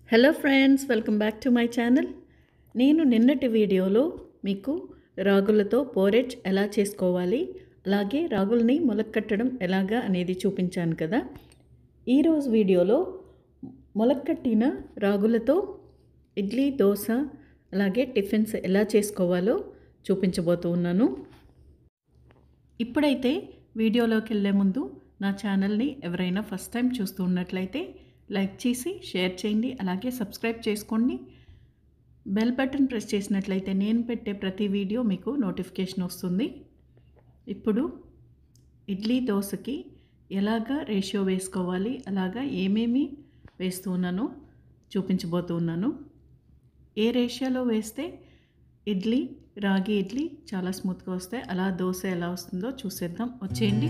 hello friends welcome back to my channel నేను నిన్నటి వీడియోలో మీకు రాగులతో పోరెట్ ఎలా చేసుకోవాలి అలాగే రాగుల్ని మొలక్కట్టడం ఎలాగా అనేది చూపించాను కదా ఈరోజు వీడియోలో మొలక్కట్టిన రాగులతో ఇడ్లీ దోశ అలాగే టిఫిన్స్ ఎలా చేసుకోవాలో చూపించబోతూ ఉన్నాను ఇప్పుడైతే వీడియోలోకి వెళ్ళే ముందు నా ఛానల్ని ఎవరైనా ఫస్ట్ టైం చూస్తూ ఉన్నట్లయితే లైక్ చేసి షేర్ చేయండి అలాగే సబ్స్క్రైబ్ చేసుకోండి బెల్ బటన్ ప్రెస్ చేసినట్లయితే నేను పెట్టే ప్రతి వీడియో మీకు నోటిఫికేషన్ వస్తుంది ఇప్పుడు ఇడ్లీ దోశకి ఎలాగా రేషియో వేసుకోవాలి అలాగా ఏమేమి వేస్తూ ఉన్నానో చూపించబోతూ ఉన్నాను ఏ రేషియోలో వేస్తే ఇడ్లీ రాగి ఇడ్లీ చాలా స్మూత్గా వస్తాయి అలా దోశ ఎలా వస్తుందో చూసేద్దాం వచ్చేయండి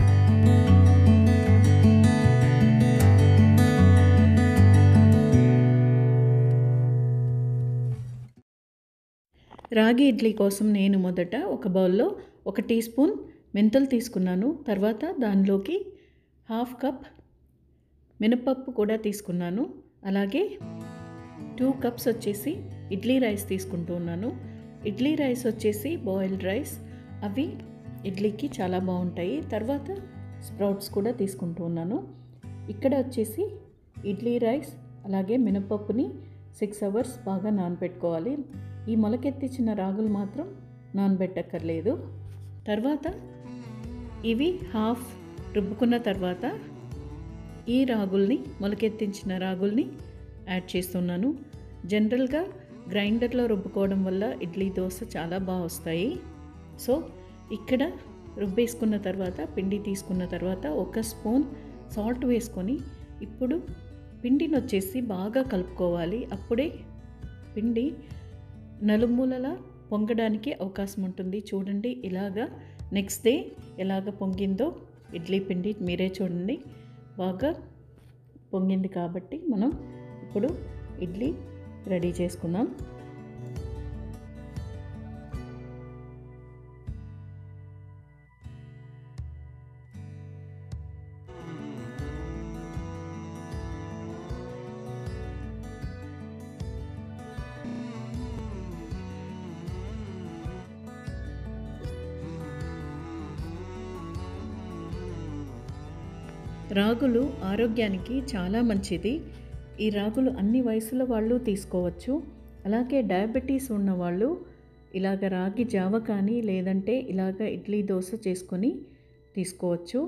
రాగి ఇడ్లీ కోసం నేను మొదట ఒక బౌల్లో ఒక టీ స్పూన్ మెంతులు తీసుకున్నాను తర్వాత దానిలోకి హాఫ్ కప్ మినపప్పు కూడా తీసుకున్నాను అలాగే టూ కప్స్ వచ్చేసి ఇడ్లీ రైస్ తీసుకుంటూ ఉన్నాను ఇడ్లీ రైస్ వచ్చేసి బాయిల్డ్ రైస్ అవి ఇడ్లీకి చాలా బాగుంటాయి తర్వాత స్ప్రౌట్స్ కూడా తీసుకుంటూ ఉన్నాను ఇక్కడ వచ్చేసి ఇడ్లీ రైస్ అలాగే మినపప్పుని సిక్స్ అవర్స్ బాగా నానబెట్టుకోవాలి ఈ మొలకెత్తించిన రాగులు మాత్రం నానబెట్టక్కర్లేదు తర్వాత ఇవి హాఫ్ రుబ్బుకున్న తర్వాత ఈ రాగుల్ని మొలకెత్తించిన రాగుల్ని యాడ్ చేస్తున్నాను జనరల్గా గ్రైండర్లో రుబ్బుకోవడం వల్ల ఇడ్లీ దోశ చాలా బాగా వస్తాయి సో ఇక్కడ రుబ్బేసుకున్న తర్వాత పిండి తీసుకున్న తర్వాత ఒక స్పూన్ సాల్ట్ వేసుకొని ఇప్పుడు పిండిని వచ్చేసి బాగా కలుపుకోవాలి అప్పుడే పిండి నలుమూలలా పొంగడానికి అవకాశం ఉంటుంది చూడండి ఇలాగా నెక్స్ట్ డే ఎలాగ పొంగిందో ఇడ్లీ పిండి మీరే చూడండి బాగా పొంగింది కాబట్టి మనం ఇప్పుడు ఇడ్లీ రెడీ చేసుకుందాం రాగులు ఆరోగ్యానికి చాలా మంచిది ఈ రాగులు అన్ని వయసుల వాళ్ళు తీసుకోవచ్చు అలాగే డయాబెటీస్ ఉన్నవాళ్ళు ఇలాగ రాగి జావ కానీ లేదంటే ఇలాగ ఇడ్లీ దోశ చేసుకొని తీసుకోవచ్చు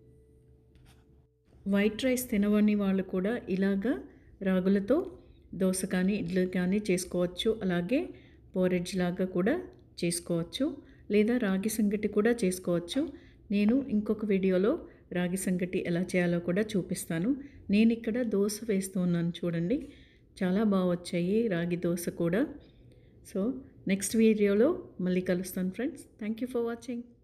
వైట్ రైస్ తినవని వాళ్ళు కూడా ఇలాగ రాగులతో దోశ కానీ ఇడ్లీ కానీ చేసుకోవచ్చు అలాగే పోరెడ్జ్ లాగా కూడా చేసుకోవచ్చు లేదా రాగి సంగటి కూడా చేసుకోవచ్చు నేను ఇంకొక వీడియోలో రాగి సంగటి ఎలా చేయాలో కూడా చూపిస్తాను నేను ఇక్కడ దోశ వేస్తూ ఉన్నాను చూడండి చాలా బాగా వచ్చాయి రాగి దోశ కూడా సో నెక్స్ట్ వీడియోలో మళ్ళీ కలుస్తాను friends thank you for watching